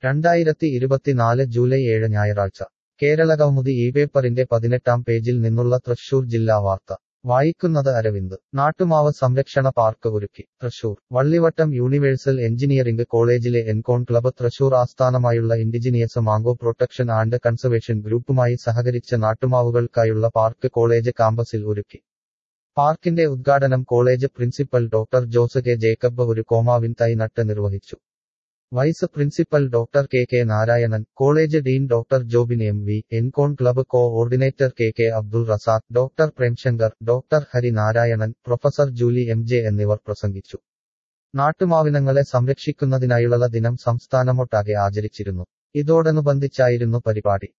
രണ്ടായിരത്തി ഇരുപത്തിനാല് ജൂലൈ ഏഴ് ഞായറാഴ്ച കേരളകൗമുദി ഈ പേപ്പറിന്റെ പതിനെട്ടാം പേജിൽ നിന്നുള്ള തൃശൂർ ജില്ലാ വാർത്ത വായിക്കുന്നത് അരവിന്ദ് നാട്ടുമാവ് സംരക്ഷണ പാർക്ക് ഒരുക്കി തൃശൂർ വള്ളിവട്ടം യൂണിവേഴ്സൽ എഞ്ചിനീയറിംഗ് കോളേജിലെ എൻകോൺ ക്ലബ്ബ് തൃശൂർ ആസ്ഥാനമായുള്ള indigenous mango protection and conservation ഗ്രൂപ്പുമായി സഹകരിച്ച നാട്ടുമാവുകൾക്കായുള്ള പാർക്ക് കോളേജ് കാമ്പസിൽ ഒരുക്കി പാർക്കിന്റെ ഉദ്ഘാടനം college principal doctor Jose K Jacob ഒരു കോമാവിൻ തൈ നട്ട് നിർവഹിച്ചു vice principal doctor K K Narayanan college dean doctor Jobin M V Encon club coordinator K K Abdul Razak doctor Premshankar doctor Hari Narayanan professor Julie M J എന്നിവർ പ്രസംഗിച്ചു നാട്ടുമാവിനങ്ങളെ സംരക്ഷിക്കുന്നതിനായുള്ള ദിനം സംസ്ഥാനമൊട്ടാകെ ആചരിച്ചിരുന്നു ഇതോടനുബന്ധിച്ചായിരുന്നു പരിപാടി